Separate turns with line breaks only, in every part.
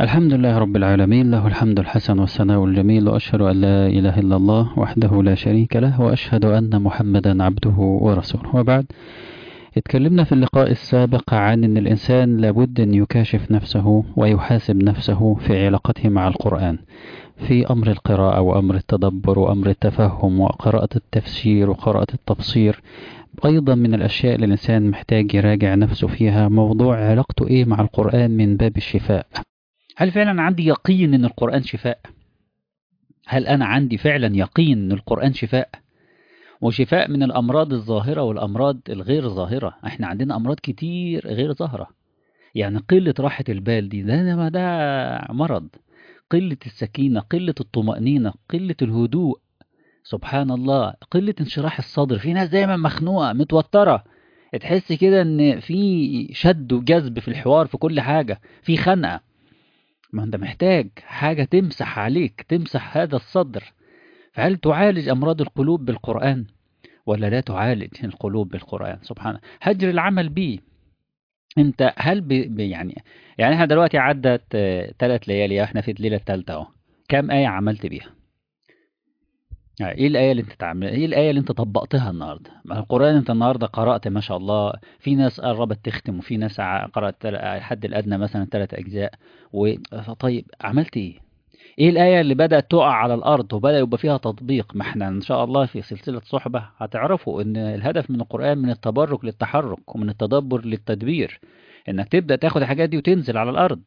الحمد لله رب العالمين له الحمد الحسن والثناء الجميل وأشهد أن لا إله إلا الله وحده لا شريك له وأشهد أن محمدا عبده ورسوله وبعد اتكلمنا في اللقاء السابق عن أن الإنسان لابد أن يكاشف نفسه ويحاسب نفسه في علاقته مع القرآن في أمر القراءة وأمر التدبر وأمر التفهم وقراءة التفسير وقراءة التبصير أيضا من الأشياء اللي الإنسان محتاج يراجع نفسه فيها موضوع علاقته إيه مع القرآن من باب الشفاء هل فعلا عندي يقين أن القرآن شفاء هل أنا عندي فعلا يقين أن القرآن شفاء وشفاء من الأمراض الظاهرة والأمراض الغير ظاهرة احنا عندنا أمراض كتير غير ظاهرة يعني قلة راحة البال دي ده, ده, ده مرض قلة السكينة قلة الطمأنينة قلة الهدوء سبحان الله قلة انشراح الصدر في ناس دايما مخنوقة متوترة تحس كده ان في شد وجذب في الحوار في كل حاجة في خنقة ما انت محتاج حاجة تمسح عليك تمسح هذا الصدر فهل تعالج أمراض القلوب بالقرآن ولا لا تعالج القلوب بالقرآن سبحانه هجر العمل به انت هل ب... يعني يعني احنا دلوقتي عدت ثلاث ليالي احنا في الليله الثالثه اهو كام ايه عملت بيها ايه الايه اللي انت تعمل ايه الايه اللي انت طبقتها النهارده ما القران انت النهارده قرات ما شاء الله في ناس قربت تختم وفي ناس قرات الحد الادنى مثلا ثلاث اجزاء و طيب عملت ايه ايه الآية اللي بدأت تقع على الأرض وبدأ يبقى فيها تطبيق ما احنا إن شاء الله في سلسلة صحبة هتعرفوا إن الهدف من القرآن من التبرك للتحرك ومن التدبر للتدبير إنك تبدأ تاخد الحاجات دي وتنزل على الأرض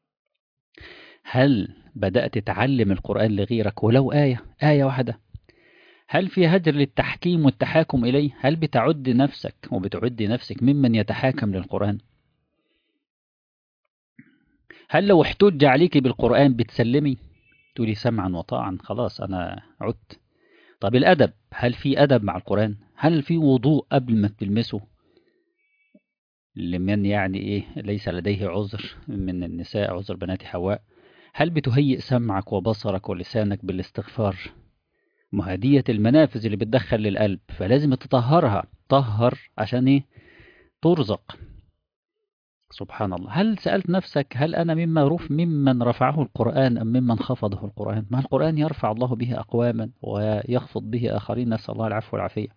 هل بدأت تعلم القرآن لغيرك ولو آية آية واحدة هل في هجر للتحكيم والتحاكم إليه هل بتعد نفسك وبتعد نفسك ممن يتحاكم للقرآن هل لو احتج عليك بالقرآن بتسلمي تقولي سمعا وطاعا خلاص أنا عدت طب الأدب هل في أدب مع القرآن هل في وضوء قبل ما تلمسه لمن يعني إيه ليس لديه عذر من النساء عذر بنات حواء هل بتهيئ سمعك وبصرك ولسانك بالاستغفار مهدية المنافذ اللي بتدخل للقلب فلازم تطهرها طهر عشان ايه ترزق سبحان الله هل سألت نفسك هل أنا مما رف ممن رفعه القرآن أم ممن خفضه القرآن ما القرآن يرفع الله به أقواما ويخفض به آخرين نسأل الله العفو والعافية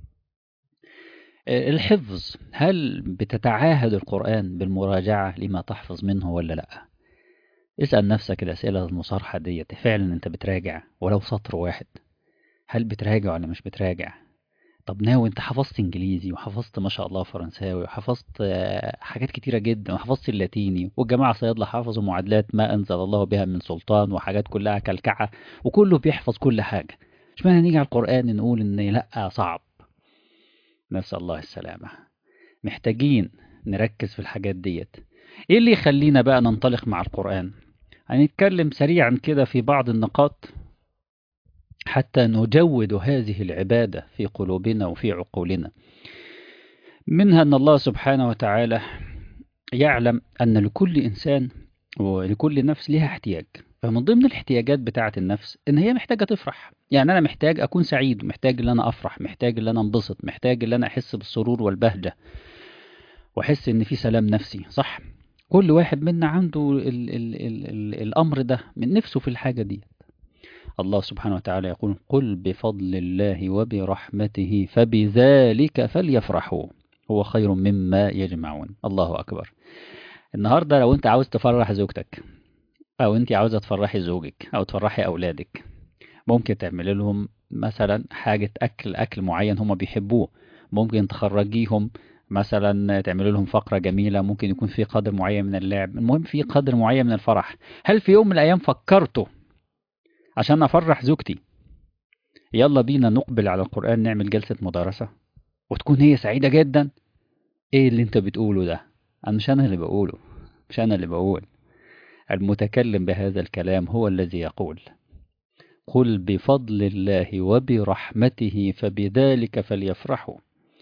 الحفظ هل بتتعاهد القرآن بالمراجعة لما تحفظ منه ولا لا اسأل نفسك الأسئلة المصارحة ديت فعلا أنت بتراجع ولو سطر واحد هل بتراجع ولا مش بتراجع طب ناوي انت حفظت انجليزي وحفظت ما شاء الله فرنساوي وحفظت حاجات كتيره جدا وحفظت اللاتيني والجماعه صيادله حافظوا معادلات ما انزل الله بها من سلطان وحاجات كلها كلكعه وكله بيحفظ كل حاجه اشمعنى نيجي على القران نقول ان لا صعب نسال الله السلامه محتاجين نركز في الحاجات ديت ايه اللي يخلينا بقى ننطلق مع القران هنتكلم سريعا كده في بعض النقاط حتى نجود هذه العبادة في قلوبنا وفي عقولنا منها أن الله سبحانه وتعالى يعلم أن لكل إنسان ولكل نفس لها احتياج فمن ضمن الاحتياجات بتاعة النفس إن هي محتاجة تفرح يعني أنا محتاج أكون سعيد محتاج أن أنا أفرح محتاج أن أنا أنبسط محتاج أن أنا أحس بالسرور والبهجة وأحس إن في سلام نفسي صح كل واحد منا عنده ال ال ال ال الأمر ده من نفسه في الحاجة دي الله سبحانه وتعالى يقول قل بفضل الله وبرحمته فبذلك فليفرحوا هو خير مما يجمعون الله أكبر النهاردة لو أنت عاوز تفرح زوجتك أو أنت عاوزة تفرحي زوجك أو تفرحي أولادك ممكن تعمل لهم مثلا حاجة أكل أكل معين هم بيحبوه ممكن تخرجيهم مثلا تعملوا لهم فقرة جميلة ممكن يكون في قدر معين من اللعب المهم في قدر معين من الفرح هل في يوم من الأيام فكرتوا عشان أفرح زوجتي يلا بينا نقبل على القرآن نعمل جلسة مدارسة وتكون هي سعيدة جدا ايه اللي انت بتقوله ده انا مش انا اللي بقوله مش انا اللي بقول المتكلم بهذا الكلام هو الذي يقول قل بفضل الله وبرحمته فبذلك فليفرحوا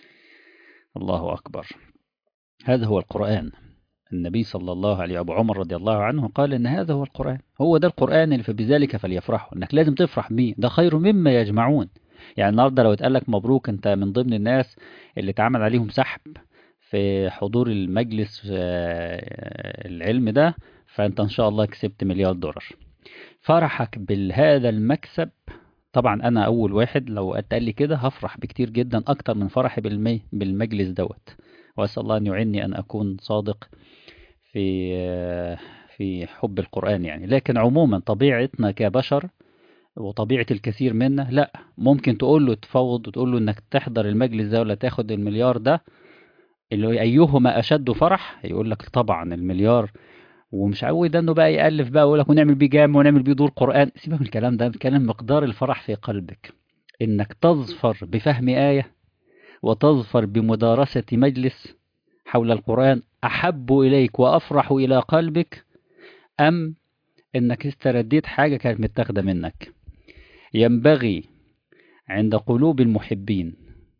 الله أكبر هذا هو القرآن النبي صلى الله عليه أبو عمر رضي الله عنه قال إن هذا هو القرآن هو ده القرآن اللي فبذلك فليفرحوا إنك لازم تفرح بيه ده خير مما يجمعون يعني النهاردة لو اتقال لك مبروك أنت من ضمن الناس اللي اتعمل عليهم سحب في حضور المجلس العلم ده فأنت إن شاء الله كسبت مليار دولار فرحك بهذا المكسب طبعا أنا أول واحد لو قال لي كده هفرح بكتير جدا أكتر من فرحي بالمي بالمجلس دوت وأسأل الله أن يعني أن أكون صادق في في حب القرآن يعني لكن عموما طبيعتنا كبشر وطبيعة الكثير منا لا ممكن تقول له تفوض وتقول له انك تحضر المجلس ده ولا تاخد المليار ده اللي ايهما اشد فرح يقول لك طبعا المليار ومش عاوز انه بقى يالف بقى ويقول لك ونعمل بيه جامع ونعمل بيه دور قران سيبك من الكلام ده كلام مقدار الفرح في قلبك انك تظفر بفهم ايه وتظفر بمدارسه مجلس حول القران احب اليك وافرح الى قلبك ام انك استرديت حاجه كانت متاخده منك ينبغي عند قلوب المحبين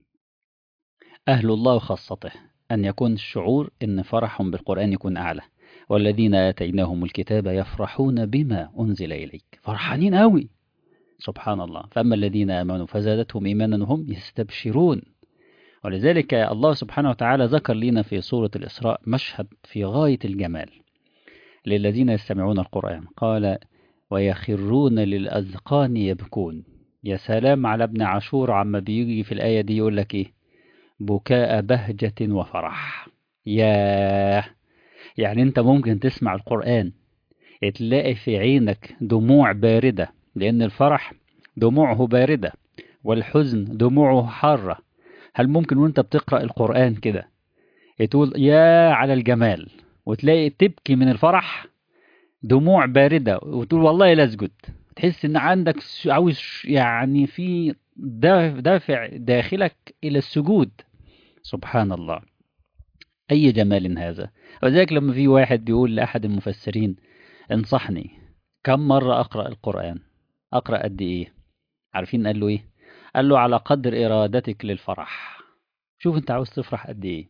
أهل الله وخاصته أن يكون الشعور أن فرحهم بالقرآن يكون أعلى والذين آتيناهم الكتاب يفرحون بما أنزل إليك فرحانين أوي سبحان الله فأما الذين آمنوا فزادتهم إيمانا وهم يستبشرون ولذلك الله سبحانه وتعالى ذكر لنا في سورة الإسراء مشهد في غاية الجمال للذين يستمعون القرآن قال ويخرون للأذقان يبكون يا سلام على ابن عاشور عما بيجي في الآية دي يقول لك إيه بكاء بهجة وفرح يا يعني أنت ممكن تسمع القرآن تلاقي في عينك دموع باردة لأن الفرح دموعه باردة والحزن دموعه حارة هل ممكن وانت بتقرأ القرآن كده تقول يا على الجمال وتلاقي تبكي من الفرح دموع باردة وتقول والله لا اسجد تحس ان عندك عاوز يعني في دافع داخلك الى السجود سبحان الله اي جمال هذا وذلك لما في واحد بيقول لاحد المفسرين انصحني كم مرة اقرأ القرآن اقرأ قد ايه عارفين قال له ايه قال له على قدر ارادتك للفرح شوف انت عاوز تفرح قد ايه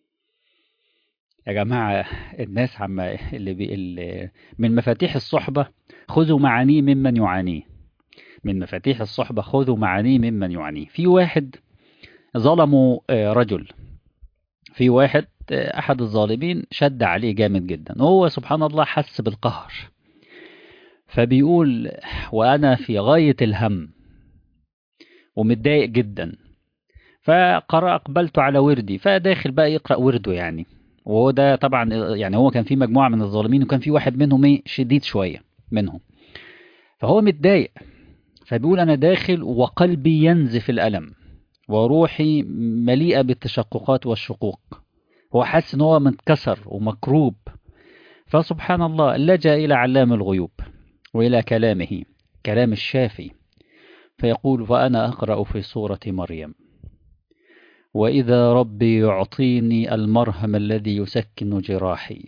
يا جماعة الناس عم اللي, بي اللي من مفاتيح الصحبة خذوا معانيه ممن يعانيه من مفاتيح الصحبة خذوا معانيه ممن يعانيه في واحد ظلموا رجل في واحد أحد الظالمين شد عليه جامد جدا وهو سبحان الله حس بالقهر فبيقول وأنا في غاية الهم ومتضايق جدا فقرأ أقبلت على وردي فداخل بقى يقرأ ورده يعني وهو ده طبعا يعني هو كان في مجموعة من الظالمين وكان في واحد منهم ايه شديد شوية منهم فهو متضايق فبيقول أنا داخل وقلبي ينزف الألم وروحي مليئة بالتشققات والشقوق هو حاسس ان هو متكسر ومكروب فسبحان الله لجأ إلى علام الغيوب وإلى كلامه كلام الشافي فيقول وأنا أقرأ في سورة مريم وإذا ربي يعطيني المرهم الذي يسكن جراحي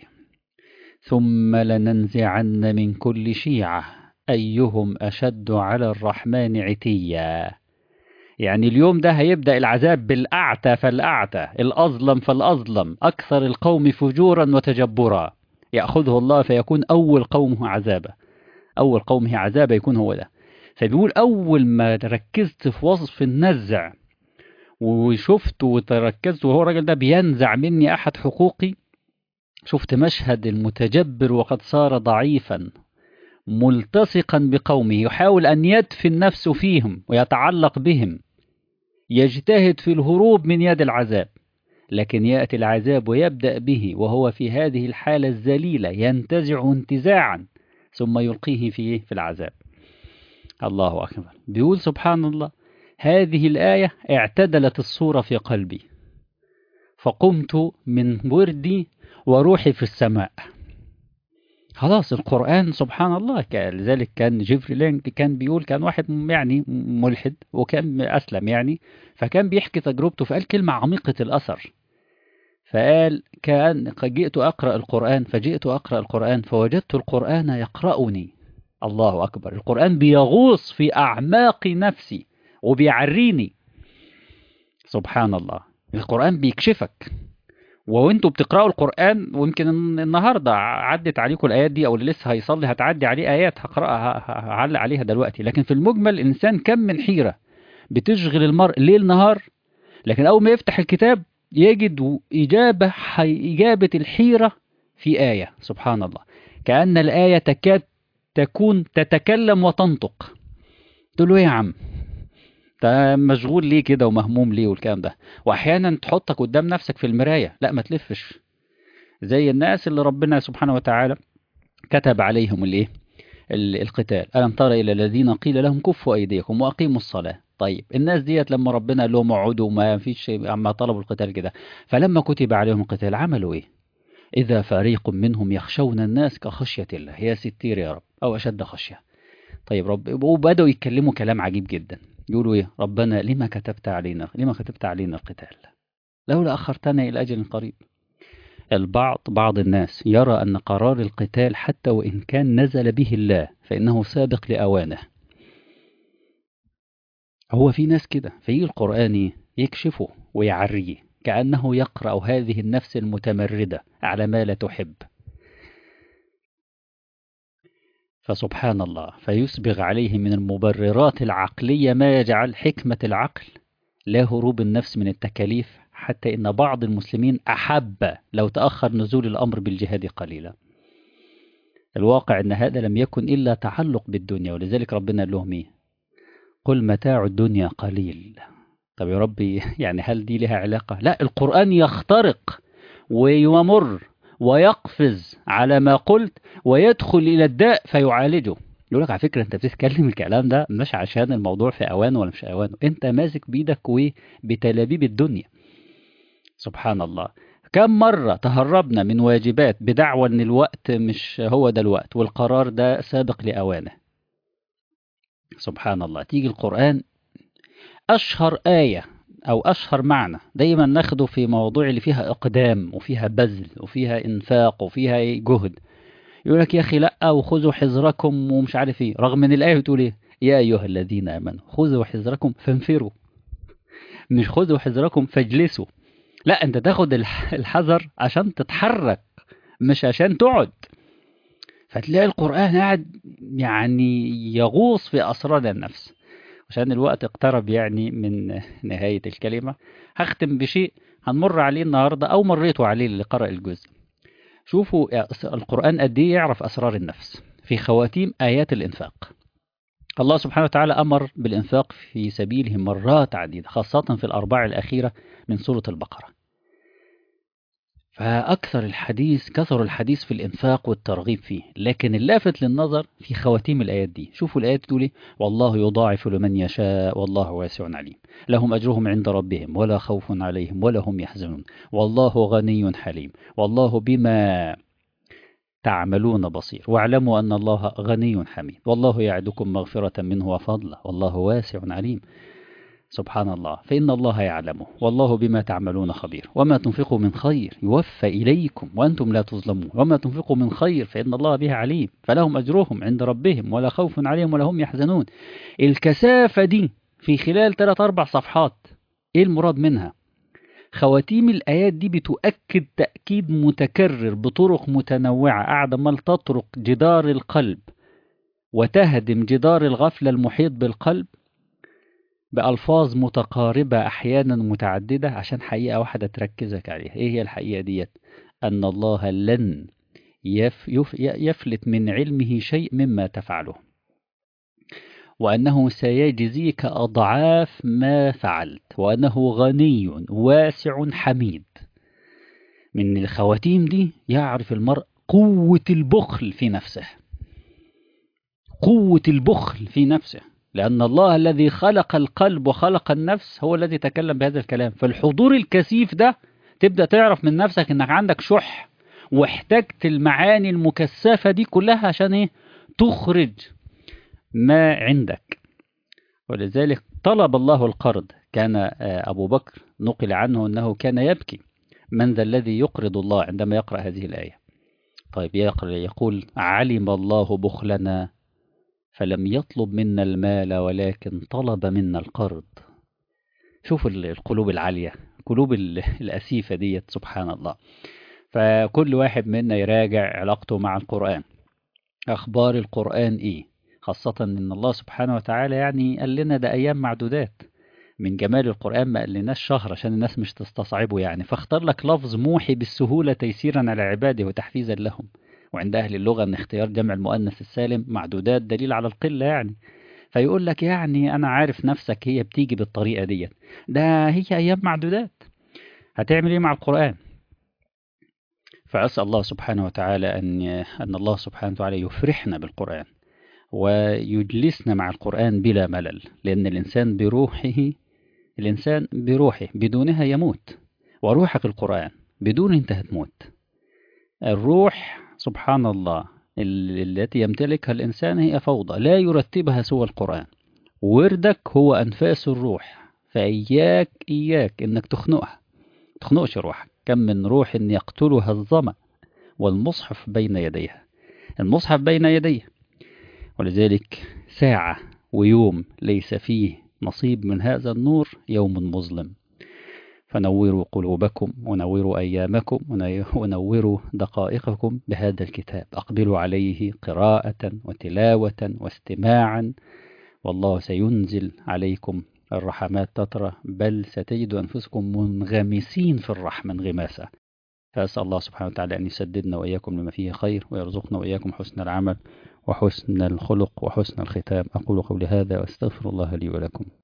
ثم لننزعن من كل شيعة أيهم أشد على الرحمن عتيا يعني اليوم ده هيبدأ العذاب بالأعتى فالأعتى الأظلم فالأظلم أكثر القوم فجورا وتجبرا يأخذه الله فيكون أول قومه عذابا أول قومه عذابا يكون هو ده فبيقول أول ما ركزت في وصف النزع وشفت وتركزت وهو الراجل ده بينزع مني أحد حقوقي شفت مشهد المتجبر وقد صار ضعيفا ملتصقا بقومه يحاول أن يدفن نفسه فيهم ويتعلق بهم يجتهد في الهروب من يد العذاب لكن يأتي العذاب ويبدأ به وهو في هذه الحالة الذليلة ينتزع انتزاعا ثم يلقيه فيه في العذاب الله أكبر بيقول سبحان الله هذه الآية اعتدلت الصورة في قلبي فقمت من وردي وروحي في السماء خلاص القرآن سبحان الله لذلك كان جيفري لينك كان بيقول كان واحد يعني ملحد وكان أسلم يعني فكان بيحكي تجربته فقال كلمة عميقة الأثر فقال كان جئت أقرأ القرآن فجئت أقرأ القرآن فوجدت القرآن يقرأني الله أكبر القرآن بيغوص في أعماق نفسي وبيعريني سبحان الله القرآن بيكشفك وانتوا بتقرأوا القرآن ويمكن النهاردة عدت عليكم الآيات دي أو اللي لسه هيصلي هتعدي عليه آيات هقرأها هعلق عليها دلوقتي لكن في المجمل الإنسان كم من حيرة بتشغل المرء ليل نهار لكن أول ما يفتح الكتاب يجد إجابة إجابة الحيرة في آية سبحان الله كأن الآية تكاد تكون تتكلم وتنطق تقول له ايه يا عم انت مشغول ليه كده ومهموم ليه والكلام ده واحيانا تحطك قدام نفسك في المرايه لا ما تلفش زي الناس اللي ربنا سبحانه وتعالى كتب عليهم الايه ال- القتال الم تر الى الذين قيل لهم كفوا ايديكم واقيموا الصلاه طيب الناس ديت لما ربنا قال لهم اقعدوا ما فيش شيء اما طلبوا القتال كده فلما كتب عليهم القتال عملوا ايه اذا فريق منهم يخشون الناس كخشيه الله يا ستير يا رب او اشد خشيه طيب رب وبداوا يتكلموا كلام عجيب جدا يقولوا ايه ربنا لما كتبت علينا لما كتبت علينا القتال لولا اخرتنا الى اجل قريب البعض بعض الناس يرى ان قرار القتال حتى وان كان نزل به الله فانه سابق لاوانه هو في ناس كده فيجي القران يكشفه ويعريه كانه يقرا هذه النفس المتمرده على ما لا تحب فسبحان الله فيسبغ عليه من المبررات العقلية ما يجعل حكمة العقل لا هروب النفس من التكاليف حتى إن بعض المسلمين أحب لو تأخر نزول الأمر بالجهاد قليلا الواقع أن هذا لم يكن إلا تعلق بالدنيا ولذلك ربنا قال لهم إيه قل متاع الدنيا قليل طب يا ربي يعني هل دي لها علاقة لا القرآن يخترق ويمر ويقفز على ما قلت ويدخل إلى الداء فيعالجه يقول لك على فكرة أنت بتتكلم الكلام ده مش عشان الموضوع في أوانه ولا مش أوانه أنت ماسك بإيدك وبتلابيب الدنيا سبحان الله كم مرة تهربنا من واجبات بدعوى أن الوقت مش هو ده الوقت والقرار ده سابق لأوانه سبحان الله تيجي القرآن أشهر آية أو أشهر معنى دايما ناخده في مواضيع اللي فيها إقدام وفيها بذل وفيها إنفاق وفيها جهد يقول لك يا أخي لأ وخذوا حذركم ومش عارف إيه رغم إن الآية بتقول إيه يا أيها الذين آمنوا خذوا حذركم فانفروا مش خذوا حذركم فاجلسوا لا أنت تاخد الحذر عشان تتحرك مش عشان تقعد فتلاقي القرآن قاعد يعني يغوص في أسرار النفس عشان الوقت اقترب يعني من نهاية الكلمة هختم بشيء هنمر عليه النهاردة أو مريته عليه اللي قرأ الجزء شوفوا القرآن قد إيه يعرف أسرار النفس في خواتيم آيات الإنفاق الله سبحانه وتعالى أمر بالإنفاق في سبيله مرات عديدة خاصة في الأرباع الأخيرة من سورة البقرة فأكثر الحديث كثر الحديث في الإنفاق والترغيب فيه لكن اللافت للنظر في خواتيم الآيات دي شوفوا الآيات تقول إيه والله يضاعف لمن يشاء والله واسع عليم لهم أجرهم عند ربهم ولا خوف عليهم ولا هم يحزنون والله غني حليم والله بما تعملون بصير واعلموا أن الله غني حميد والله يعدكم مغفرة منه وفضله والله واسع عليم سبحان الله فإن الله يعلمه والله بما تعملون خبير وما تنفقوا من خير يوفى إليكم وأنتم لا تظلمون وما تنفقوا من خير فإن الله به عليم فلهم أجرهم عند ربهم ولا خوف عليهم ولا هم يحزنون الكثافة دي في خلال 3 أربع صفحات إيه المراد منها خواتيم الآيات دي بتؤكد تأكيد متكرر بطرق متنوعة قاعدة مال تطرق جدار القلب وتهدم جدار الغفلة المحيط بالقلب بألفاظ متقاربة أحيانا متعددة عشان حقيقة واحدة تركزك عليها إيه هي الحقيقة ديت أن الله لن يف يف يفلت من علمه شيء مما تفعله وأنه سيجزيك أضعاف ما فعلت وأنه غني واسع حميد من الخواتيم دي يعرف المرء قوة البخل في نفسه قوة البخل في نفسه لأن الله الذي خلق القلب وخلق النفس هو الذي تكلم بهذا الكلام فالحضور الكثيف ده تبدأ تعرف من نفسك انك عندك شح واحتجت المعاني المكثفة دي كلها عشان ايه تخرج ما عندك ولذلك طلب الله القرض كان أبو بكر نقل عنه أنه كان يبكي من ذا الذي يقرض الله عندما يقرأ هذه الآية طيب يقرأ يقول علم الله بخلنا فلم يطلب منا المال ولكن طلب منا القرض شوفوا القلوب العالية قلوب الأسيفة ديت سبحان الله فكل واحد منا يراجع علاقته مع القرآن أخبار القرآن إيه خاصة إن الله سبحانه وتعالى يعني قال لنا ده أيام معدودات من جمال القرآن ما قالناش شهر عشان الناس مش تستصعبه يعني فاختار لك لفظ موحي بالسهولة تيسيرا على عباده وتحفيزا لهم وعند أهل اللغة أن اختيار جمع المؤنث السالم معدودات دليل على القلة يعني فيقول لك يعني أنا عارف نفسك هي بتيجي بالطريقة دي ده هي أيام معدودات هتعمل إيه مع القرآن فأسأل الله سبحانه وتعالى أن أن الله سبحانه وتعالى يفرحنا بالقرآن ويجلسنا مع القرآن بلا ملل لأن الإنسان بروحه الإنسان بروحه بدونها يموت وروحك القرآن بدون أنت هتموت الروح سبحان الله التي يمتلكها الإنسان هي فوضى لا يرتبها سوى القرآن وردك هو أنفاس الروح فإياك إياك إنك تخنقها تخنقش روحك كم من روح يقتلها الظمأ والمصحف بين يديها المصحف بين يديه ولذلك ساعة ويوم ليس فيه نصيب من هذا النور يوم مظلم فنوروا قلوبكم ونوروا أيامكم ونوروا دقائقكم بهذا الكتاب أقبلوا عليه قراءة وتلاوة واستماعا والله سينزل عليكم الرحمات تترى بل ستجد أنفسكم منغمسين في الرحمة انغماسا فأسأل الله سبحانه وتعالى أن يسددنا وإياكم لما فيه خير ويرزقنا وإياكم حسن العمل وحسن الخلق وحسن الختام أقول قولي هذا وأستغفر الله لي ولكم